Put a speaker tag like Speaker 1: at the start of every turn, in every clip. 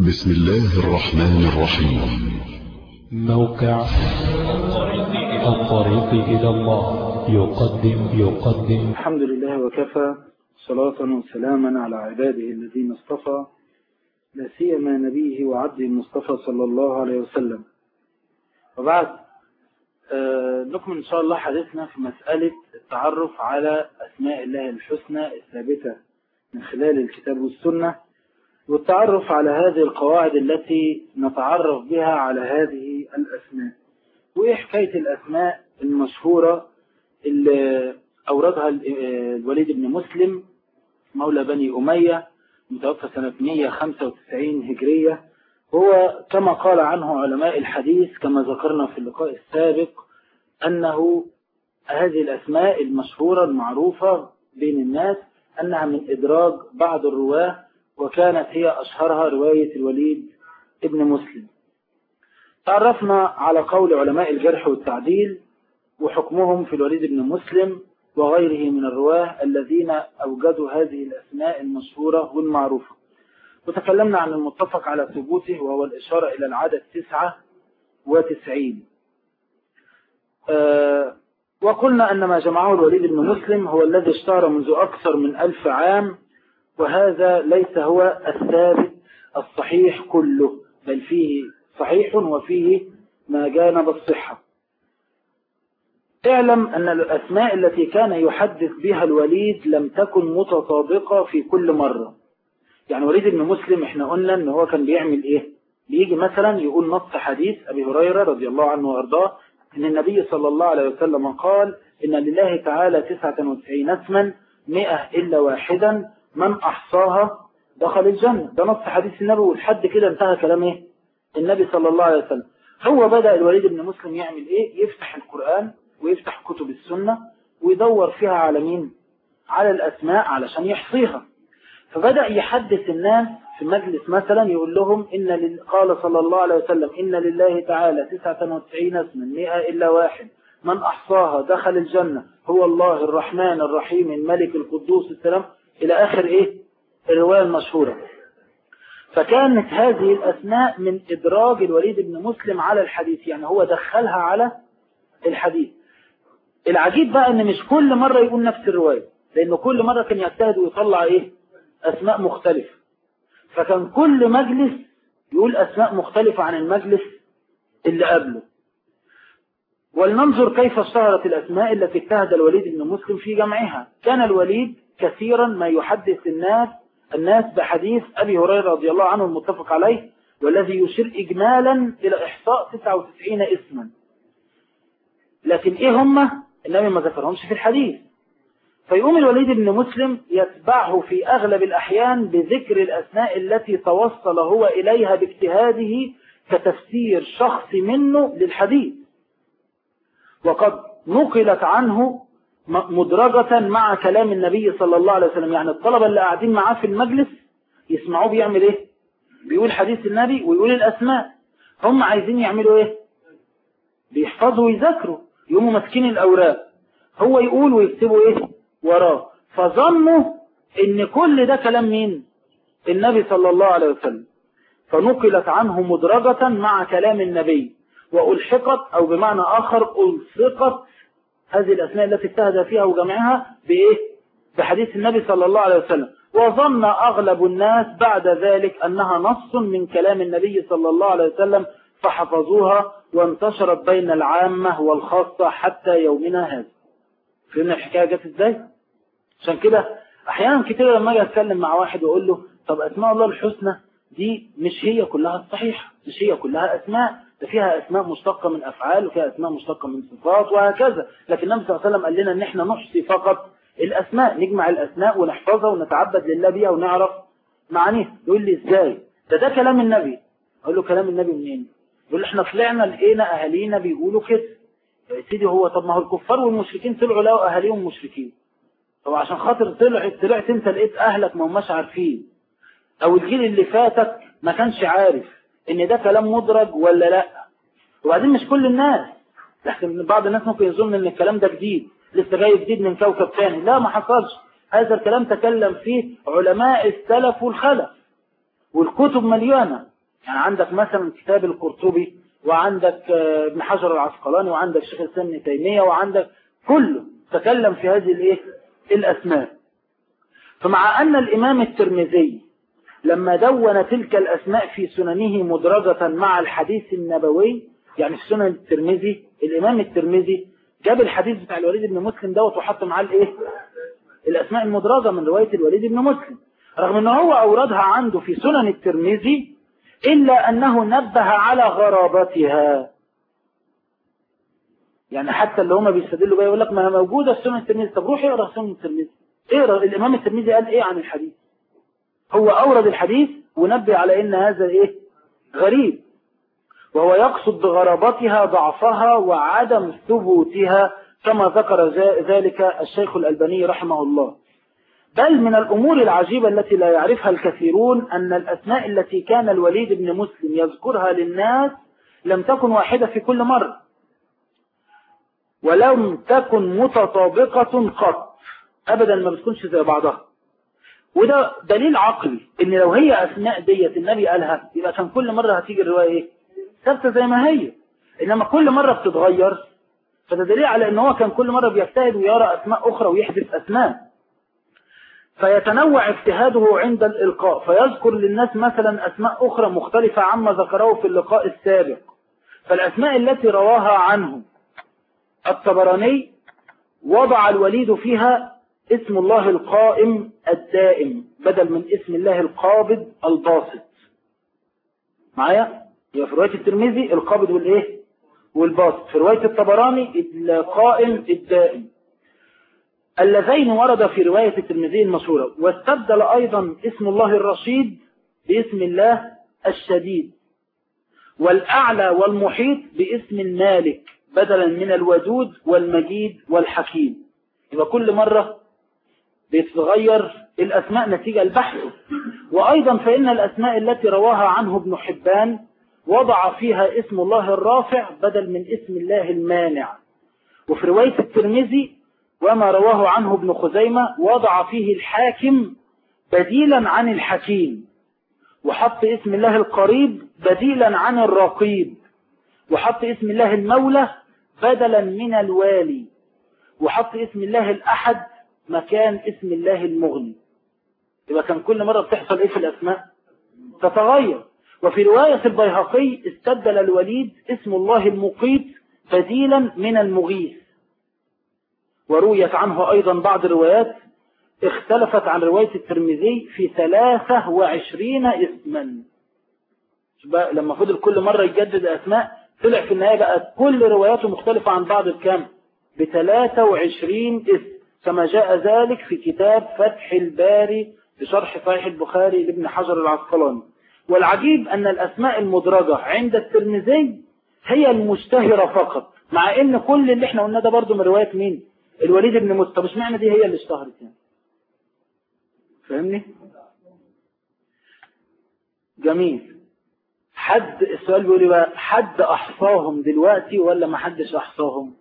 Speaker 1: بسم الله الرحمن الرحيم
Speaker 2: موقع الطريق إلى الله يقدم يقدم
Speaker 3: الحمد لله وكفى صلاة وسلاما على عباده الذين اصطفى لا سيما نبيه وعبده المصطفى صلى الله عليه وسلم وبعد آه نكمل إن شاء الله حديثنا في مسألة التعرف على أسماء الله الحسنى الثابتة من خلال الكتاب والسنة والتعرف على هذه القواعد التي نتعرف بها على هذه الأسماء وإيه حكاية الأسماء المشهورة اللي أوردها الوليد بن مسلم مولى بني أمية متوفى سنة 195 هجرية هو كما قال عنه علماء الحديث كما ذكرنا في اللقاء السابق أنه هذه الأسماء المشهورة المعروفة بين الناس أنها من إدراج بعض الرواه وكانت هي أشهرها رواية الوليد ابن مسلم تعرفنا على قول علماء الجرح والتعديل وحكمهم في الوليد بن مسلم وغيره من الرواه الذين أوجدوا هذه الأسماء المشهورة والمعروفة وتكلمنا عن المتفق على ثبوته وهو الإشارة إلى العدد تسعة وتسعين أه وقلنا أن ما جمعه الوليد بن مسلم هو الذي اشتهر منذ أكثر من ألف عام وهذا ليس هو الثابت الصحيح كله بل فيه صحيح وفيه ما جانب الصحة اعلم أن الأسماء التي كان يحدث بها الوليد لم تكن متطابقة في كل مرة يعني وليد بن مسلم احنا قلنا ان هو كان بيعمل ايه بيجي مثلا يقول نص حديث أبي هريرة رضي الله عنه وارضاه ان النبي صلى الله عليه وسلم قال ان لله تعالى 99 اسما 100 إلا واحدا من أحصاها دخل الجنة ده نص حديث النبي ولحد كده انتهى كلام ايه النبي صلى الله عليه وسلم هو بدأ الوليد بن مسلم يعمل ايه يفتح القرآن ويفتح كتب السنة ويدور فيها على مين على الأسماء علشان يحصيها فبدأ يحدث الناس في مجلس مثلا يقول لهم إن لل... قال صلى الله عليه وسلم إن لله تعالى 99 اسما 100 إلا واحد من أحصاها دخل الجنة هو الله الرحمن الرحيم الملك القدوس السلام إلى آخر إيه الرواية المشهورة فكانت هذه الأسماء من إدراج الوليد بن مسلم على الحديث يعني هو دخلها على الحديث العجيب بقى ان مش كل مرة يقول نفس الرواية لانه كل مرة كان يجتهد ويطلع ايه اسماء مختلفة فكان كل مجلس يقول اسماء مختلفة عن المجلس اللي قبله ولننظر كيف اشتهرت الاسماء التي اجتهد الوليد بن مسلم في جمعها كان الوليد كثيرا ما يحدث الناس الناس بحديث ابي هريرة رضي الله عنه المتفق عليه والذي يشير اجمالا الى احصاء 99 اسما لكن ايه هم النبي ما ذكرهمش في الحديث فيقوم الوليد بن مسلم يتبعه في أغلب الأحيان بذكر الأسماء التي توصل هو إليها باجتهاده كتفسير شخصي منه للحديث وقد نقلت عنه مدرجة مع كلام النبي صلى الله عليه وسلم يعني الطلبة اللي قاعدين معاه في المجلس يسمعوه بيعمل ايه بيقول حديث النبي ويقول الأسماء هم عايزين يعملوا ايه بيحفظوا ويذاكروا يقوموا ماسكين الأوراق هو يقول ويكتبوا ايه وراه فظنوا ان كل ده كلام مين النبي صلى الله عليه وسلم فنقلت عنه مدرجة مع كلام النبي وألحقت أو بمعنى آخر ألصقت هذه الأسماء التي اجتهد فيها وجمعها بإيه بحديث النبي صلى الله عليه وسلم وظن أغلب الناس بعد ذلك أنها نص من كلام النبي صلى الله عليه وسلم فحفظوها وانتشرت بين العامة والخاصة حتى يومنا هذا فهمنا الحكاية جت ازاي عشان كده احيانا كتير لما اجي اتكلم مع واحد واقول له طب اسماء الله الحسنى دي مش هي كلها الصحيحة مش هي كلها اسماء ده فيها اسماء مشتقة من افعال وفيها اسماء مشتقة من صفات وهكذا لكن النبي صلى الله عليه وسلم قال لنا ان احنا نحصي فقط الاسماء نجمع الاسماء ونحفظها ونتعبد لله بيها ونعرف معانيها يقول لي ازاي ده ده كلام النبي اقول له كلام النبي منين يقول احنا طلعنا لقينا اهالينا بيقولوا كده يا سيدي هو طب ما هو الكفار والمشركين طلعوا لقوا اهاليهم مشركين طب عشان خاطر طلعت طلعت انت لقيت اهلك ما هماش عارفين او الجيل اللي فاتك ما كانش عارف ان ده كلام مدرج ولا لا وبعدين مش كل الناس لكن بعض الناس ممكن يظن ان الكلام ده جديد لسه جاي جديد من كوكب ثاني لا ما حصلش هذا الكلام تكلم فيه علماء السلف والخلف والكتب مليانة يعني عندك مثلا كتاب القرطبي وعندك آه، ابن حجر العسقلاني وعندك شيخ الاسلام ابن تيميه وعندك كله تكلم في هذه الايه الاسماء فمع ان الامام الترمذي لما دون تلك الاسماء في سننه مدرجة مع الحديث النبوي يعني في سنن الترمذي الامام الترمذي جاب الحديث بتاع الوليد بن مسلم دوت وحط معاه الايه الاسماء المدرجة من رواية الوليد بن مسلم رغم ان هو اوردها عنده في سنن الترمذي الا انه نبه على غرابتها يعني حتى اللي هم بيستدلوا بقى يقول لك ما هي موجودة في سنن الترمذي طب روح اقرا سنن الترمذي اقرا الامام الترمذي قال ايه عن الحديث هو اورد الحديث ونبه على ان هذا ايه غريب وهو يقصد بغرابتها ضعفها وعدم ثبوتها كما ذكر ذلك الشيخ الألباني رحمه الله بل من الأمور العجيبة التي لا يعرفها الكثيرون أن الأسماء التي كان الوليد بن مسلم يذكرها للناس لم تكن واحدة في كل مرة ولم تكن متطابقة قط أبدا ما بتكونش زي بعضها وده دليل عقلي ان لو هي أسماء ديت النبي قالها يبقى كان كل مرة هتيجي الرواية ايه ثابتة زي ما هي إنما كل مرة بتتغير فده دليل على ان هو كان كل مرة بيجتهد ويرى أسماء أخرى ويحدث أسماء فيتنوع اجتهاده عند الإلقاء فيذكر للناس مثلا أسماء أخرى مختلفة عما ذكره في اللقاء السابق فالأسماء التي رواها عنه الطبراني وضع الوليد فيها اسم الله القائم الدائم بدل من اسم الله القابض الباسط معايا يبقى في رواية الترمذي القابض والايه والباسط في رواية الطبراني القائم الدائم اللذين ورد في رواية الترمذي المشهورة واستبدل أيضا اسم الله الرشيد باسم الله الشديد والأعلى والمحيط باسم المالك بدلا من الودود والمجيد والحكيم يبقى كل مرة بيتغير الأسماء نتيجة البحث وأيضا فإن الأسماء التي رواها عنه ابن حبان وضع فيها اسم الله الرافع بدل من اسم الله المانع وفي رواية الترمذي وما رواه عنه ابن خزيمة وضع فيه الحاكم بديلا عن الحكيم وحط اسم الله القريب بديلا عن الرقيب وحط اسم الله المولى بدلا من الوالي وحط اسم الله الأحد مكان اسم الله المغني يبقى كان كل مرة بتحصل ايه في الأسماء تتغير وفي رواية البيهقي استبدل الوليد اسم الله المقيت بديلا من المغيث ورويت عنه أيضا بعض الروايات اختلفت عن رواية الترمذي في ثلاثة وعشرين اسما لما فضل كل مرة يجدد أسماء طلع في النهاية بقى كل رواياته مختلفة عن بعض بكام بثلاثة وعشرين اسم كما جاء ذلك في كتاب فتح الباري بشرح صحيح البخاري لابن حجر العسقلاني والعجيب أن الأسماء المدرجة عند الترمذي هي المشتهرة فقط مع ان كل اللي احنا قلنا ده برضو من رواية مين الوليد بن مسلم طب اشمعنى دي هي اللي اشتهرت يعني فاهمني جميل حد السؤال بيقول بقى حد احصاهم دلوقتي ولا ما حدش احصاهم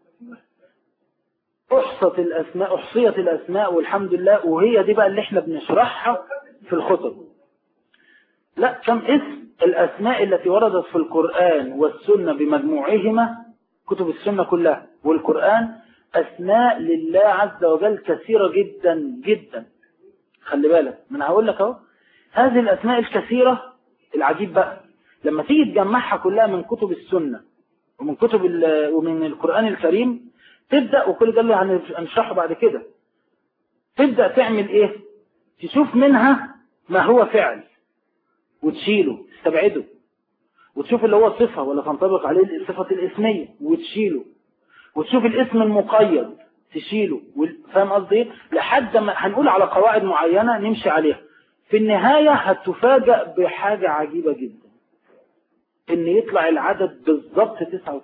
Speaker 3: احصت الاسماء احصيت الاسماء والحمد لله وهي دي بقى اللي احنا بنشرحها في الخطب لا كم اسم الاسماء التي وردت في القرآن والسنة بمجموعهما كتب السنة كلها والقرآن اسماء لله عز وجل كثيرة جدا جدا خلي بالك من هقول لك اهو هذه الاسماء الكثيرة العجيب بقى لما تيجي تجمعها كلها من كتب السنة ومن كتب ومن القرآن الكريم تبدأ وكل ده اللي هنشرحه بعد كده تبدأ تعمل ايه تشوف منها ما هو فعل وتشيله تستبعده وتشوف اللي هو صفة ولا تنطبق عليه الصفة الاسمية وتشيله وتشوف الاسم المقيد تشيله فاهم قصدي ايه لحد ما هنقول على قواعد معينة نمشي عليها في النهاية هتفاجأ بحاجة عجيبة جدا ان يطلع العدد بالضبط 99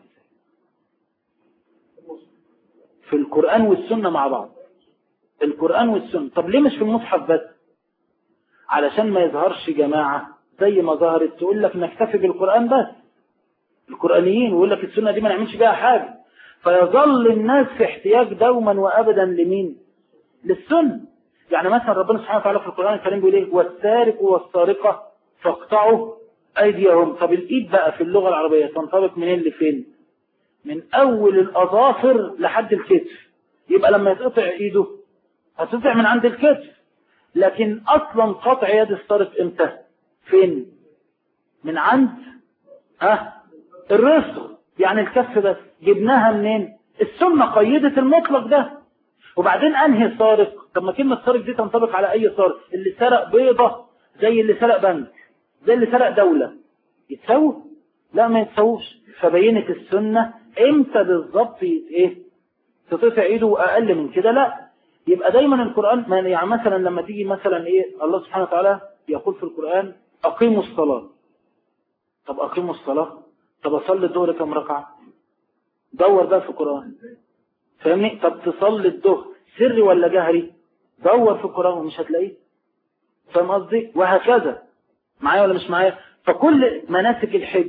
Speaker 3: في القرآن والسنة مع بعض القرآن والسنة طب ليه مش في المصحف بس علشان ما يظهرش جماعة زي ما ظهرت تقول لك نكتفي بالقرآن بس القرآنيين ويقول لك السنة دي ما نعملش بيها حاجة فيظل الناس في احتياج دوما وأبدا لمين للسنة يعني مثلا ربنا سبحانه وتعالى في القرآن الكريم بيقول ايه والسارق والسارقة فاقطعوا أيديهم طب الإيد بقى في اللغة العربية تنطبق منين لفين من أول الأظافر لحد الكتف يبقى لما يتقطع إيده هتقطع من عند الكتف لكن أصلا قطع يد السارق إمتى فين من عند ها الرسغ يعني الكف بس جبناها منين السنة قيدت المطلق ده وبعدين انهي سارق طب ما كلمة سارق دي تنطبق على اي سارق اللي سرق بيضة زي اللي سرق بنك زي اللي سرق دولة يتسووا لا ما يتسووش فبينت السنة امتى بالظبط ايه تطيع ايده واقل من كده لا يبقى دايما القرآن ما يعني مثلا لما تيجي مثلا ايه الله سبحانه وتعالى يقول في القرآن اقيموا الصلاة طب اقيموا الصلاة طب اصلي الظهر كم ركعة دور بقى في القرآن فاهمني طب تصلي الظهر سري ولا جهري دور في القرآن ومش هتلاقيه فاهم قصدي وهكذا معايا ولا مش معايا فكل مناسك الحج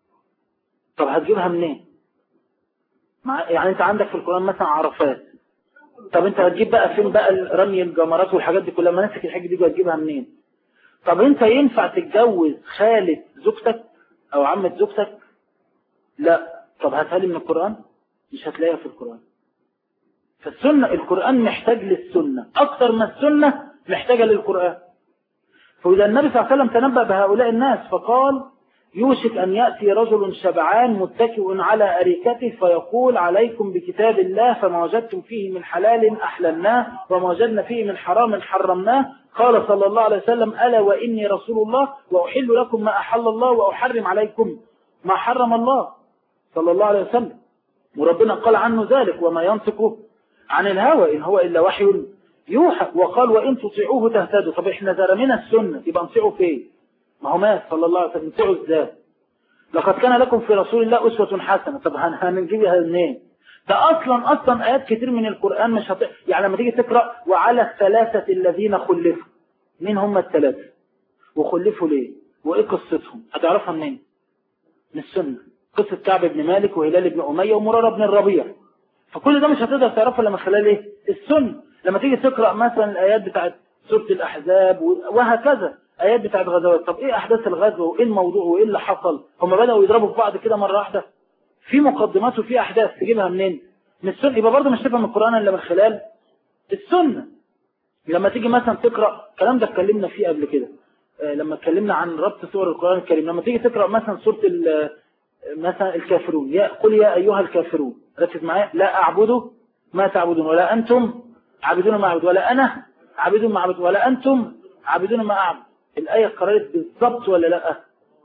Speaker 3: طب هتجيبها منين مع... يعني انت عندك في القرآن مثلا عرفات طب انت هتجيب بقى فين بقى رمي الجمرات والحاجات دي كلها مناسك الحج دي هتجيبها منين طب انت ينفع تتجوز خالة زوجتك او عمة زوجتك لا طب هاتها لي من القرآن مش هتلاقيها في القرآن فالسنة القرآن محتاج للسنة أكثر ما السنة محتاجة للقرآن فإذا النبي صلى الله عليه وسلم تنبأ بهؤلاء الناس فقال يوشك أن يأتي رجل شبعان متكئ على أريكته فيقول عليكم بكتاب الله فما وجدتم فيه من حلال أحللناه وما وجدنا فيه من حرام حرمناه قال صلى الله عليه وسلم ألا وإني رسول الله وأحل لكم ما أحل الله وأحرم عليكم ما حرم الله صلى الله عليه وسلم وربنا قال عنه ذلك وما ينطق عن الهوى إن هو إلا وحي يوحى وقال وإن تطيعوه تهتدوا طب إحنا زرمنا السنة يبقى نطيعه فين ما هو مات صلى الله عليه وسلم نطيعه إزاي لقد كان لكم في رسول الله أسوة حسنة طب هنجيبها منين ده أصلا أصلا آيات كتير من القرآن مش هت... يعني لما تيجي تقرأ وعلى الثلاثة الذين خلفوا مين هم الثلاثة وخلفوا ليه وإيه قصتهم هتعرفها منين من السنة قصة كعب بن مالك وهلال بن أمية ومرارة بن الربيع فكل ده مش هتقدر تعرفه لما خلال ايه السنة لما تيجي تقرأ مثلا الآيات بتاعت سورة الأحزاب وهكذا آيات بتاعت غزوات طب ايه أحداث الغزو وايه الموضوع وايه اللي حصل هم بدأوا يضربوا في بعض كده مرة واحدة في مقدمات وفي أحداث تجيبها منين من السنة يبقى برضه مش تفهم القرآن إلا من خلال السنة لما تيجي مثلا تقرأ الكلام ده اتكلمنا فيه قبل كده لما اتكلمنا عن ربط سور القرآن الكريم لما تيجي تقرأ مثلا سورة مثلا الكافرون يا قل يا أيها الكافرون ركز معايا لا أعبد ما تعبدون ولا أنتم عابدون ما أعبد ولا أنا عابد ما أعبد ولا أنتم عابدون ما أعبد الآية قررت بالضبط ولا لا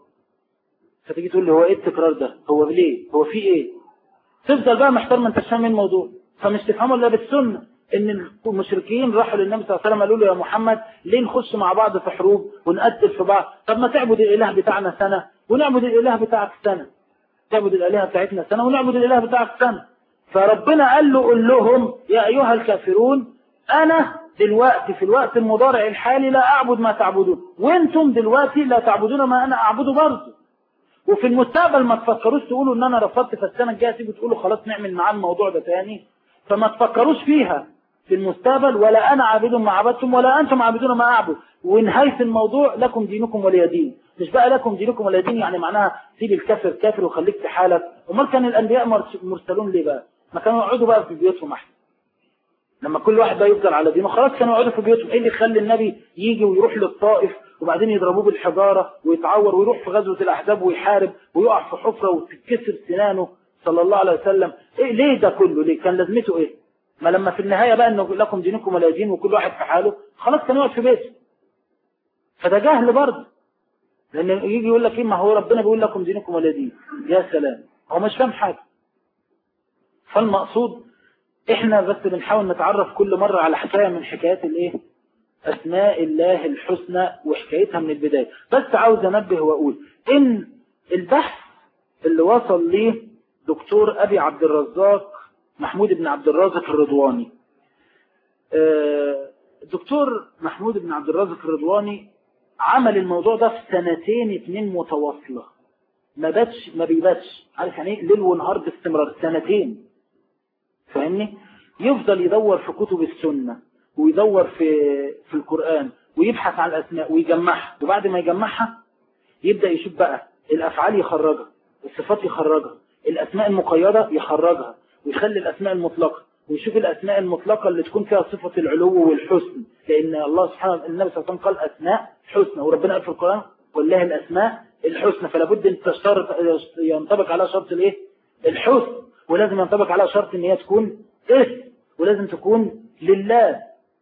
Speaker 3: فتيجي تقول لي هو إيه التكرار ده هو ليه هو في إيه تفضل بقى محتار ما انت فاهم الموضوع فمش تفهمه إلا بالسنة ان المشركين راحوا للنبي صلى الله عليه وسلم قالوا له يا محمد ليه نخش مع بعض في حروب ونقتل في بعض طب ما تعبد الاله بتاعنا سنة ونعبد الاله بتاعك سنة تعبد الالهه بتاعتنا سنة ونعبد الاله بتاعك سنة فربنا قال له قل لهم يا ايها الكافرون انا دلوقتي في الوقت المضارع الحالي لا اعبد ما تعبدون وانتم دلوقتي لا تعبدون ما انا اعبده برضه وفي المستقبل ما تفكروش تقولوا ان انا رفضت فالسنه الجايه تيجوا تقولوا خلاص نعمل معاه الموضوع ده تاني فما تفكروش فيها في المستقبل ولا أنا عابد ما عبدتم ولا أنتم عابدون ما أعبد ونهاية الموضوع لكم دينكم ولي دين مش بقى لكم دينكم ولي دين يعني معناها سيب الكافر كافر وخليك في حالك امال كان الأنبياء مرسلون ليه بقى ما كانوا يقعدوا بقى في بيوتهم أحسن لما كل واحد بقى يفضل على دينه خلاص كانوا يقعدوا في بيوتهم ايه اللي يخلي النبي يجي ويروح للطائف وبعدين يضربوه بالحجارة ويتعور ويروح في غزوة الأحزاب ويحارب ويقع في حفرة وتتكسر سنانه صلى الله عليه وسلم ايه ليه ده كله ليه كان لازمته ايه ما لما في النهاية بقى انه لكم دينكم ولا دين وكل واحد في حاله خلاص كان يقعد في بيته فده جهل برضه لان يجي يقول لك ايه ما هو ربنا بيقول لكم دينكم ولا دين يا سلام هو مش فاهم حاجة فالمقصود احنا بس بنحاول نتعرف كل مرة على حكاية من حكايات الايه اسماء الله الحسنى وحكايتها من البداية بس عاوز انبه واقول ان البحث اللي وصل ليه دكتور ابي عبد الرزاق محمود بن عبد الرازق الرضواني الدكتور محمود بن عبد الرازق الرضواني عمل الموضوع ده في سنتين اتنين متواصلة ما باتش ما بيباتش عارف يعني ايه ليل ونهار باستمرار سنتين فاهمني يفضل يدور في كتب السنة ويدور في في القرآن ويبحث عن الأسماء ويجمعها وبعد ما يجمعها يبدأ يشوف بقى الأفعال يخرجها الصفات يخرجها الأسماء المقيدة يخرجها ويخلي الأسماء المطلقة ويشوف الأسماء المطلقة اللي تكون فيها صفة العلو والحسن لأن الله سبحانه النبي صلى الله عليه وسلم قال أسماء حسنى وربنا قال في القرآن والله الأسماء الحسنى فلا بد أن تشترط ينطبق على شرط الإيه الحسن ولازم ينطبق على شرط أن هي تكون اسم ولازم تكون لله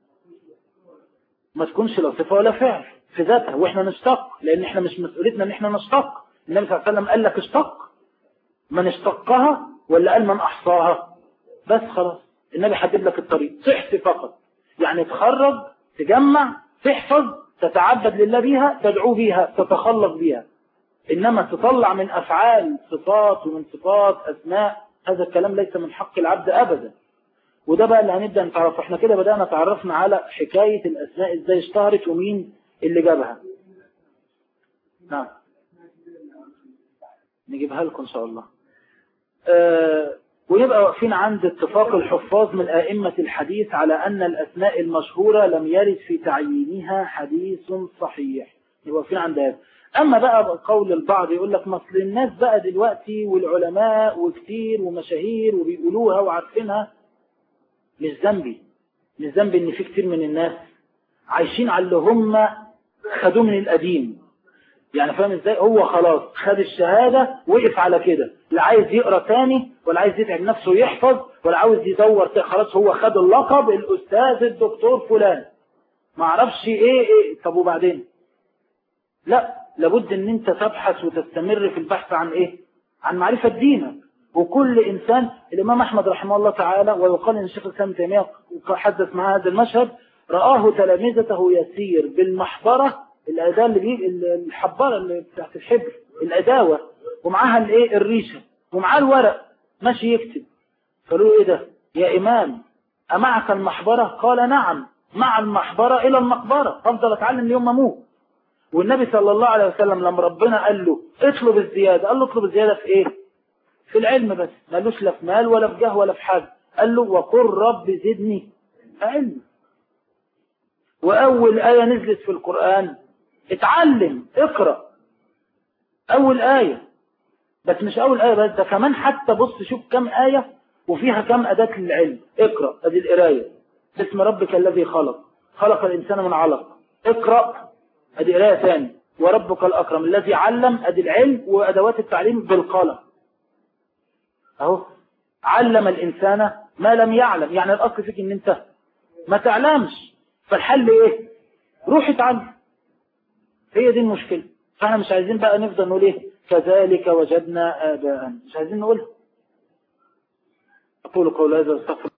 Speaker 3: ما تكونش لا صفة ولا فعل في ذاتها واحنا نشتق لان احنا مش مسؤوليتنا ان احنا نشتق النبي صلى الله عليه وسلم قال لك اشتق من اشتقها ولا قال من احصاها بس خلاص النبي حدد لك الطريق تحصي فقط يعني تخرج تجمع تحفظ تتعبد لله بيها تدعو بيها تتخلص بيها انما تطلع من افعال صفات ومن صفات اسماء هذا الكلام ليس من حق العبد ابدا وده بقى اللي هنبدأ نتعرف احنا كده بدأنا تعرفنا على حكاية الأسماء ازاي اشتهرت ومين اللي جابها نعم نجيبها لكم ان شاء الله آه ونبقى واقفين عند اتفاق الحفاظ من أئمة الحديث على أن الأسماء المشهورة لم يرد في تعيينها حديث صحيح نبقى واقفين عند هذا أما بقى قول البعض يقول لك مصل الناس بقى دلوقتي والعلماء وكتير ومشاهير وبيقولوها وعارفينها مش ذنبي مش ذنبي ان في كتير من الناس عايشين على اللي هم خدوه من القديم يعني فاهم ازاي هو خلاص خد الشهادة وقف على كده لا عايز يقرأ تاني ولا عايز يتعب نفسه يحفظ ولا عاوز يدور تاني خلاص هو خد اللقب الأستاذ الدكتور فلان ما عرفش ايه ايه طب وبعدين لا لابد ان انت تبحث وتستمر في البحث عن ايه عن معرفة دينك وكل إنسان الإمام أحمد رحمه الله تعالى ويقال أن الشيخ الإسلام تيمية حدث مع هذا المشهد رآه تلامذته يسير بالمحبرة الأداة اللي بيه الحبارة اللي تحت الحبر الأداوة ومعاها الايه الريشة ومعاه الورق ماشي يكتب قالوا ايه ده يا إمام أمعك المحبرة قال نعم مع المحبرة إلى المقبرة أفضل أتعلم اليوم أموت والنبي صلى الله عليه وسلم لما ربنا قال له اطلب الزيادة قال له اطلب الزيادة في ايه في العلم بس مالوش لا في مال ولا في جاه ولا في حاجة قال له وقل رب زدني علم وأول آية نزلت في القرآن اتعلم اقرأ أول آية بس مش أول آية بس ده كمان حتى بص شوف كم آية وفيها كم أداة للعلم اقرأ ادي القراية باسم ربك الذي خلق خلق الإنسان من علق اقرأ ادي قراية ثاني وربك الأكرم الذي علم ادي العلم وأدوات التعليم بالقلم اهو علم الإنسان ما لم يعلم يعني الأصل فيك ان انت ما تعلمش فالحل ايه روح اتعلم هي دي المشكلة فاحنا مش عايزين بقى نفضل نقول ايه كذلك وجدنا آباء مش عايزين نقولها أقول قول هذا واستغفر